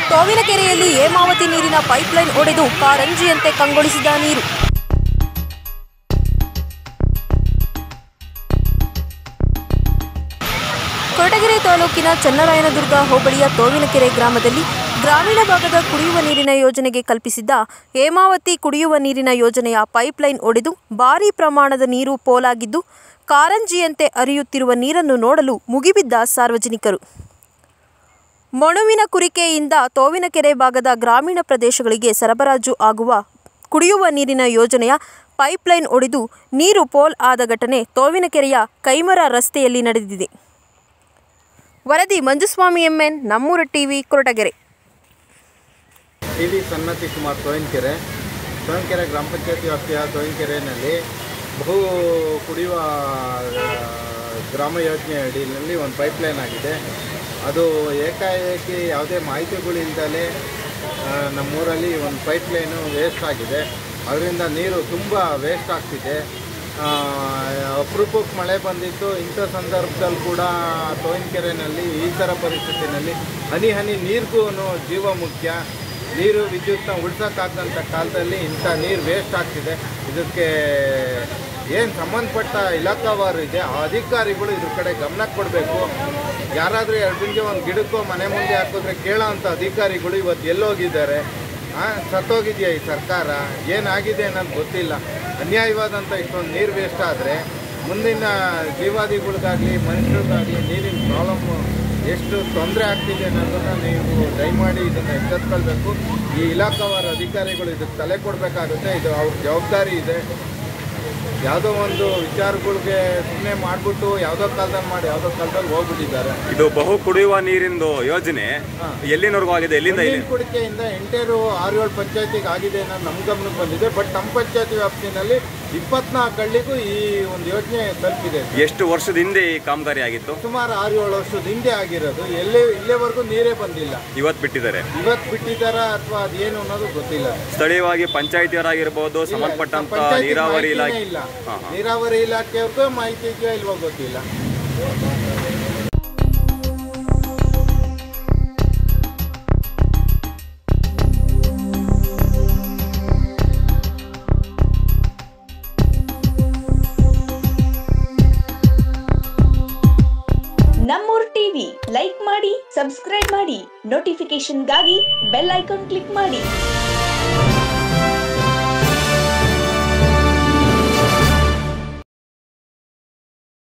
ತೋವಿನಕೆರೆಯಲ್ಲಿ ಹೇಮಾವತಿ ನೀರಿನ ಪೈಪ್ಲೈನ್ ಒಡೆದು ಕಾರಂಜಿಯಂತೆ ಕಂಗೊಳಿಸಿದ ನೀರು ಕೊರಟಗೆರೆ ತಾಲೂಕಿನ ಚನ್ನರಾಯನದುರ್ಗ ಹೋಬಳಿಯ ತೋವಿನಕೆರೆ ಗ್ರಾಮದಲ್ಲಿ ಗ್ರಾಮೀಣ ಭಾಗದ ಕುಡಿಯುವ ನೀರಿನ ಯೋಜನೆಗೆ ಕಲ್ಪಿಸಿದ್ದ ಹೇಮಾವತಿ ಕುಡಿಯುವ ನೀರಿನ ಯೋಜನೆಯ ಪೈಪ್ಲೈನ್ ಒಡೆದು ಭಾರೀ ಪ್ರಮಾಣದ ನೀರು ಪೋಲಾಗಿದ್ದು ಕಾರಂಜಿಯಂತೆ ಹರಿಯುತ್ತಿರುವ ನೀರನ್ನು ನೋಡಲು ಮುಗಿಬಿದ್ದ ಸಾರ್ವಜನಿಕರು ಮೊಣುವಿನ ಕುರಿಕೆಯಿಂದ ತೋವಿನಕೆರೆ ಭಾಗದ ಗ್ರಾಮೀಣ ಪ್ರದೇಶಗಳಿಗೆ ಸರಬರಾಜು ಆಗುವ ಕುಡಿಯುವ ನೀರಿನ ಯೋಜನೆಯ ಪೈಪ್ಲೈನ್ ಒಡೆದು ನೀರು ಪೋಲ್ ಆದ ಘಟನೆ ತೋವಿನಕೆರೆಯ ಕೈಮರ ರಸ್ತೆಯಲ್ಲಿ ನಡೆದಿದೆ ವರದಿ ಮಂಜುಸ್ವಾಮಿ ಎಂಎನ್ ನಮ್ಮೂರ TV Koratagere T D Sannati Kumar Toyinakere Toyinakere ಗ್ರಾಮ ಪಂಚಾಯತಿ ವ್ಯಾಪ್ತಿಯ ತೋಯಿನಕೆರೆಯಲ್ಲಿ ಬಹು ಕುಡಿಯುವ ಆ, ಗ್ರಾಮ ಯೋಜನೆ ಅಡಿಯಲ್ಲಿ ಒಂದು ಪೈಪ್ಲೈನ್ ಆಗಿದೆ ಅದು ಏಕಾಏಕಿ ಯಾವುದೇ ಮಾಹಿತಿಗಳಿಲ್ದಲೇ ಆ, ನಮ್ಮೂರಲ್ಲಿ ಒಂದು ಪೈಪ್ಲೈನು ವೇಸ್ಟ್ ಆಗಿದೆ ಅದರಿಂದ ನೀರು ತುಂಬ ವೇಸ್ಟ್ ಆಗ್ತಿದೆ ಆ, ಅಪರೂಪಕ್ಕೆ ಮಳೆ ಬಂದಿತ್ತು ಇಂಥ ಸಂದರ್ಭದಲ್ಲಿ ಕೂಡ ತೋಯಿನಕೆರೆನಲ್ಲಿ ಈ ಥರ ಪರಿಸ್ಥಿತಿನಲ್ಲಿ ಹನಿ ಹನಿ ನೀರಿಗೂ ಜೀವ ಮುಖ್ಯ ನೀರು ವಿದ್ಯುತ್ನ ಉಳ್ಸೋಕ್ಕಾಗದಂಥ ಕಾಲದಲ್ಲಿ ಇಂಥ ನೀರು ವೇಸ್ಟ್ ಆಗ್ತಿದೆ ಇದಕ್ಕೆ ಏನು ಸಂಬಂಧಪಟ್ಟ ಇಲಾಖಾವಾರು ಇದೆ ಆ ಅಧಿಕಾರಿಗಳು ಇದ್ರ ಕಡೆ ಗಮನ ಕೊಡಬೇಕು ಯಾರಾದರೂ ಎರಡು ಬಿಂದಿಗೆ ಒಂದು ಗಿಡಕ್ಕೋ ಮನೆ ಮುಂದೆ ಹಾಕಿದ್ರೆ ಕೇಳೋ ಅಂಥ ಅಧಿಕಾರಿಗಳು ಇವತ್ತು ಎಲ್ಲೋಗಿದ್ದಾರೆ ಹಾಂ ಸತ್ತೋಗಿದೆಯಾ ಈ ಸರ್ಕಾರ ಏನಾಗಿದೆ ಅನ್ನೋದು ಗೊತ್ತಿಲ್ಲ ಅನ್ಯಾಯವಾದಂಥ ಇಷ್ಟೊಂದು ನೀರು ವೇಸ್ಟ್ ಆದರೆ ಮುಂದಿನ ಜೀವಾದಿಗಳಿಗಾಗಲಿ ಮನುಷ್ಯರಿಗಾಗಲಿ ನೀರಿನ ಪ್ರಾಬ್ಲಮ್ಮು ಎಷ್ಟು ತೊಂದರೆ ಆಗ್ತಿದೆ ಅನ್ನೋದನ್ನು ನೀವು ದಯಮಾಡಿ ಇದನ್ನು ಎಚ್ಚೆತ್ಕೊಳ್ಬೇಕು ಈ ಇಲಾಖಾವಾರ ಅಧಿಕಾರಿಗಳು ಇದಕ್ಕೆ ತಲೆ ಕೊಡಬೇಕಾಗುತ್ತೆ ಇದು ಅವ್ರ ಜವಾಬ್ದಾರಿ ಇದೆ ಯಾವುದೋ ಒಂದು ವಿಚಾರಗಳಿಗೆ ಸುಮ್ಮನೆ ಮಾಡಿಬಿಟ್ಟು ಯಾವುದೋ ಕಾಲದಲ್ಲಿ ಮಾಡಿ ಯಾವುದೋ ಕಾಲದಲ್ಲಿ ಹೋಗ್ಬಿಟ್ಟಿದ್ದಾರೆ ಇದು ಬಹು ಕುಡಿಯುವ ನೀರಿಂದು ಯೋಜನೆ ಎಲ್ಲಿನವರೆಗೂ ಆಗಿದೆ ಎಲ್ಲಿಂದ ಇಲ್ಲಿ ನೀರಿನ ಕುಡಿಕೆಯಿಂದ ಎಂಟೇರು ಆರು ಏಳು ಪಂಚಾಯತಿಗೆ ಆಗಿದೆ ಅನ್ನೋದು ನಮ್ಮ ಗಮನಕ್ಕೆ ಬಂದಿದೆ ಬಟ್ ನಮ್ಮ ಪಂಚಾಯತಿ ವ್ಯಾಪ್ತಿನಲ್ಲಿ ಇಪ್ಪತ್ನಾಲ್ಕು ಹಳ್ಳಿಗೂ ಈ ಒಂದು ಯೋಜನೆ ತಲುಪಿದೆ ಎಷ್ಟು ವರ್ಷದ ಹಿಂದೆ ಈ ಕಾಮಗಾರಿ ಆಗಿತ್ತು ಸುಮಾರು ಆರು ಏಳು ವರ್ಷದ ಹಿಂದೆ ಆಗಿರೋದು ಎಲ್ಲೇ ಇಲ್ಲೇವರೆಗೂ ನೀರೇ ಬಂದಿಲ್ಲ ಇವತ್ತು ಬಿಟ್ಟಿದ್ದಾರೆ ಇವತ್ತು ಬಿಟ್ಟಿದ್ದಾರಾ ಅಥವಾ ಅದೇನು ಅನ್ನೋದು ಗೊತ್ತಿಲ್ಲ ಸ್ಥಳೀಯವಾಗಿ ಪಂಚಾಯತಿಯವರಾಗಿರ್ಬೋದು ಸಂಬಂಧಪಟ್ಟಂತ ಪಂಚಾಯ್ತಿ ನೀರಾವರಿ ಮಾಹಿತಿನೇ ಇಲಾಖೆ ಇಲ್ಲ ಹಾ, ಹಾ. ನೀರಾವರಿ ಇಲಾಖೆಯವ್ರಿಗೂ ಮಾಹಿತಿ ಇದೆಯೋ ಇಲ್ವೋ ಗೊತ್ತಿಲ್ಲ ನಮ್ಮೂರ್ ಟಿವಿ ಲೈಕ್ ಮಾಡಿ ಸಬ್ಸ್ಕ್ರೈಬ್ ಮಾಡಿ ನೋಟಿಫಿಕೇಶನ್ಗಾಗಿ ಬೆಲ್ ಐಕಾನ್ ಕ್ಲಿಕ್ ಮಾಡಿ